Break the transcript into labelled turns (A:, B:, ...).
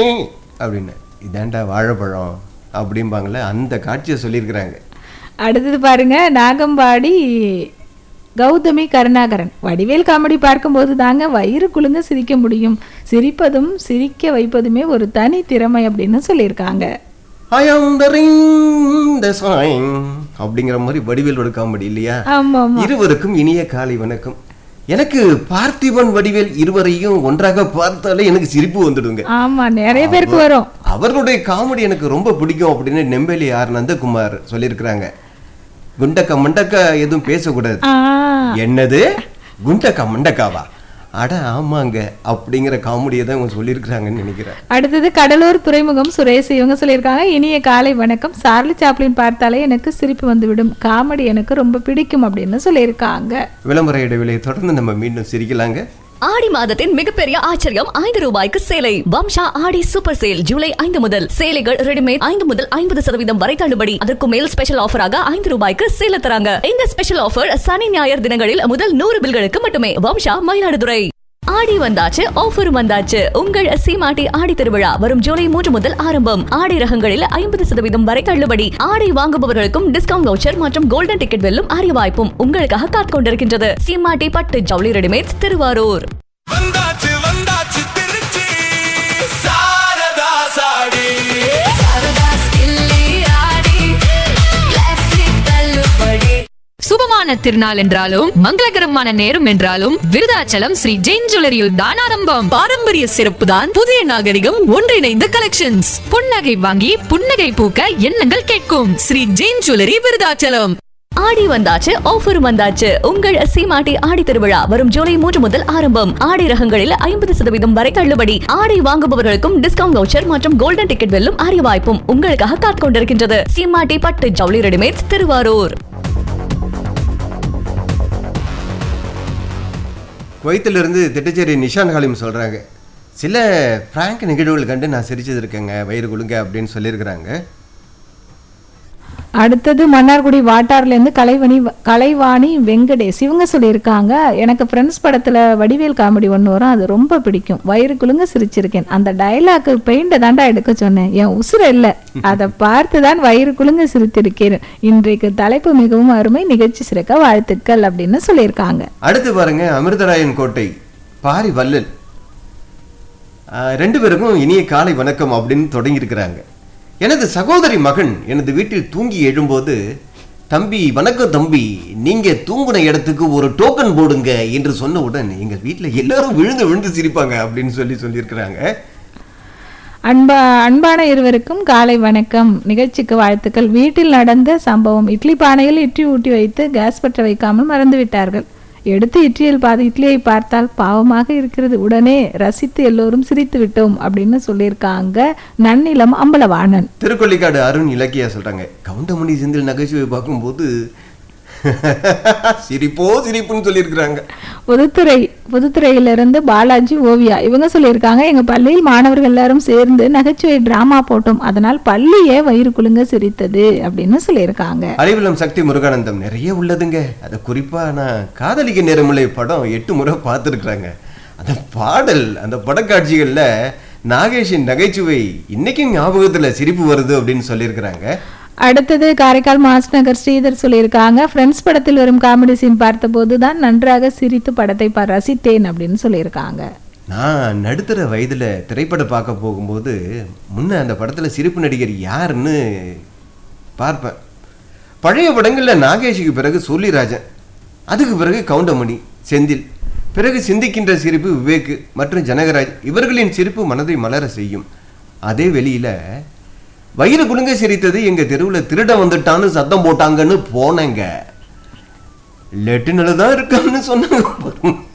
A: அப்படின்னு இதாண்டா வாழைப்பழம் அப்படிம்பாங்களே அந்த காட்சியை சொல்லியிருக்கிறாங்க
B: அடுத்தது பாருங்க நாகம்பாடி கௌதமி கருணாகரன் வடிவேல் காமெடி பார்க்கும்போது தாங்க வயிறு குலுங்க சிரிக்க முடியும் சிரிப்பதும் சிரிக்க வைப்பதுமே ஒரு தனி திறமை அப்படின்னு சொல்லியிருக்காங்க
A: I am the ring, the sign அப்படிங்கிற மாதிரி வடிவேலோட காமெடி இல்லையா
B: ஆமா ஆமா
A: இருவருக்கும் இனிய காலை வணக்கம் எனக்கு பார்த்திபன் வடிவேல் இருவரையும் ஒன்றாக பார்த்தாலே எனக்கு சிரிப்பு வந்துடுங்க
B: ஆமா நிறைய பேருக்கு வரும்
A: அவர்களுடைய காமெடி எனக்கு ரொம்ப பிடிக்கும் அப்படின்னு நெம்பேலி ஆர் நந்தகுமார் சொல்லியிருக்கிறாங்க குண்டக்க மண்டக்க எதுவும் பேசக்கூடாது
B: ஆ
A: என்னது குண்டக்கா மண்டக்காவா அட ஆமாங்க அப்படிங்கிற காமெடியை தான் இவங்க சொல்லியிருக்கிறாங்கன்னு நினைக்கிறேன்
B: அடுத்தது கடலூர் துறைமுகம் சுரேஷ் இவங்க சொல்லியிருக்காங்க இனிய காலை வணக்கம் சார்லி சாப்ளின் பார்த்தாலே எனக்கு சிரிப்பு வந்துவிடும் காமெடி எனக்கு ரொம்ப பிடிக்கும் அப்படின்னு சொல்லியிருக்காங்க
A: விளம்பர இடைவெளியை தொடர்ந்து நம்ம மீண்டும் சிரிக்கலாங்க
C: ஆடி மாதத்தின் மிகப்பெரிய ஆச்சரியம் ஐந்து ரூபாய்க்கு சேலை வம்சா ஆடி சூப்பர் சேல் ஜூலை ஐந்து முதல் சேலைகள் ரெடிமேட் ஐந்து முதல் ஐம்பது சதவீதம் வரை தள்ளுபடி அதற்கு மேல் ஸ்பெஷல் ஆஃபராக ஐந்து ரூபாய்க்கு சேல தராங்க இந்த ஸ்பெஷல் ஆஃபர் சனி ஞாயிறு தினங்களில் முதல் நூறு பில்களுக்கு மட்டுமே வம்சா மயிலாடுதுறை ஆடி வந்தாச்சு ஆஃபர் வந்தாச்சு உங்கள் சீமாட்டி ஆடி திருவிழா வரும் ஜூலை மூன்று முதல் ஆரம்பம் ஆடை ரகங்களில் ஐம்பது சதவீதம் வரை தள்ளுபடி ஆடை வாங்குபவர்களுக்கும் டிஸ்கவுண்ட் வவுச்சர் மற்றும் கோல்டன் டிக்கெட் வெல்லும் அரிய வாய்ப்பும் உங்களுக்காக காத்துக் கொண்டிருக்கின்றது சீமாட்டி பட்டு ஜவுளி ரெடிமேட்ஸ் திருவாரூர்
D: வந்தாச்சு வந்தாச்சு திருச்சி சாரதா சாடி
E: சுபமான திருநாள் என்றாலும் மங்களகரமான நேரம் என்றாலும் விருதாச்சலம் ஸ்ரீ ஜெயின் ஜுவல்லரியில் தான் ஆரம்பம் பாரம்பரிய சிறப்பு தான் புதிய நாகரிகம் ஒன்றிணைந்த கலெக்ஷன்ஸ் புன்னகை வாங்கி புன்னகை பூக்க எண்ணங்கள் கேட்கும் ஸ்ரீ ஜெயின் ஜுவல்லரி விருதாச்சலம்
C: ஆடி வந்தாச்சு ஆஃபர் வந்தாச்சு உங்கள் சீமாட்டி ஆடி திருவிழா வரும் ஜூலை மூன்று முதல் ஆரம்பம் ஆடை ரகங்களில் ஐம்பது சதவீதம் வரை தள்ளுபடி ஆடை வாங்குபவர்களுக்கும் டிஸ்கவுண்ட் வவுச்சர் மற்றும் கோல்டன் டிக்கெட் வெல்லும் அரிய வாய்ப்பும் உங்களுக்காக காத்துக் கொண்டிருக்கின்றது சீமாட்டி பட்டு ஜவுளி ரெடிமேட்ஸ் திருவாரூர்
A: குவைத்திலிருந்து திட்டச்சேரி நிஷான் ஹாலிம் சொல்கிறாங்க சில பிராங்க் நிகழ்வுகள் கண்டு நான் சிரிச்சது இருக்கேங்க வயிறு குலுங்க அப்படின்னு சொல்லியிருக்கிறாங்க
B: அடுத்தது மன்னார்குடி வாட்டார்லேருந்து கலைவணி கலைவாணி வெங்கடேஷ் இவங்க சொல்லியிருக்காங்க எனக்கு ஃப்ரெண்ட்ஸ் படத்தில் வடிவேல் காமெடி ஒன்று வரும் அது ரொம்ப பிடிக்கும் வயிறு குலுங்க சிரிச்சிருக்கேன் அந்த டைலாக்கு பெயிண்டை தாண்டா எடுக்க சொன்னேன் என் உசுர இல்லை அதை பார்த்து தான் வயிறு குலுங்க சிரித்திருக்கேன் இன்றைக்கு தலைப்பு மிகவும் அருமை நிகழ்ச்சி சிறக்க வாழ்த்துக்கள் அப்படின்னு சொல்லியிருக்காங்க
A: அடுத்து பாருங்க அமிர்தராயன் கோட்டை பாரி வள்ளல் ஆஹ், ரெண்டு பேருக்கும் இனிய காலை வணக்கம் அப்படின்னு தொடங்கியிருக்கிறாங்க எனது சகோதரி மகன் எனது வீட்டில் தூங்கி எழும்போது தம்பி வணக்கம் தம்பி நீங்க தூங்குன இடத்துக்கு ஒரு டோக்கன் போடுங்க என்று சொன்னவுடன் எங்க வீட்டில் எல்லாரும் விழுந்து விழுந்து சிரிப்பாங்க அப்படின்னு சொல்லி சொல்லியிருக்கிறாங்க
B: அன்பா அன்பான இருவருக்கும் காலை வணக்கம் நிகழ்ச்சிக்கு வாழ்த்துக்கள் வீட்டில் நடந்த சம்பவம் இட்லி பானையில் இட்லி ஊட்டி வைத்து கேஸ் பற்ற வைக்காமல் மறந்து விட்டார்கள் எடுத்து இட்லியில் பாதி இட்லியை பார்த்தால் பாவமாக இருக்கிறது உடனே ரசித்து எல்லோரும் சிரித்து விட்டோம் அப்படின்னு சொல்லியிருக்காங்க நன்னிலம் அம்பலவாணன்
A: திருக்கொள்ளிக்காடு அருண் இலக்கியா சொல்றாங்க கவுண்டமணி செந்தில் நகைச்சுவை பார்க்கும்போது சிரிப்போ சிரிப்புன்னு சொல்லியிருக்கிறாங்க
B: புதுத்துறை புதுத்துறையிலிருந்து பாலாஜி ஓவியா இவங்க சொல்லியிருக்காங்க எங்க பள்ளியில் மாணவர்கள் எல்லாரும் சேர்ந்து நகைச்சுவை டிராமா போட்டோம் அதனால் பள்ளியே வயிறு குலுங்க சிரித்தது அப்படின்னு சொல்லியிருக்காங்க
A: அறிவிலம் சக்தி முருகானந்தம் நிறைய உள்ளதுங்க அதை குறிப்பா நான் காதலிக்க நேரமில்லை படம் எட்டு முறை பார்த்துருக்குறாங்க அந்த பாடல் அந்த படக்காட்சிகள்ல நாகேஷின் நகைச்சுவை இன்னைக்கும் ஞாபகத்துல சிரிப்பு வருது அப்படின்னு சொல்லியிருக்கிறாங்க
B: அடுத்தது காரைக்கால் மாஸ் நகர் ஸ்ரீதர் சொல்லியிருக்காங்க ஃப்ரெண்ட்ஸ் படத்தில் வரும் காமெடி சீன் பார்த்தபோது தான் நன்றாக சிரித்து படத்தை ப- ரசித்தேன் அப்படின்னு சொல்லியிருக்காங்க
A: நான் நடுத்தர வயதுல திரைப்படம் பார்க்க போகும்போது முன்ன அந்த படத்துல சிரிப்பு நடிகர் யாருன்னு பார்ப்பேன் பழைய படங்கள்ல நாகேஷுக்கு பிறகு சோழிராஜன் அதுக்கு பிறகு கவுண்டமணி செந்தில் பிறகு சிந்திக்கின்ற சிரிப்பு விவேக் மற்றும் ஜனகராஜ் இவர்களின் சிரிப்பு மனதை மலர செய்யும் அதே வெளியில வயிறு குலுங்க சிரித்தது எங்க தெருவுல திருட வந்துட்டான்னு சத்தம் போட்டாங்கன்னு போனேங்க லெட்டினில் தான் இருக்கான்னு சொன்னாங்க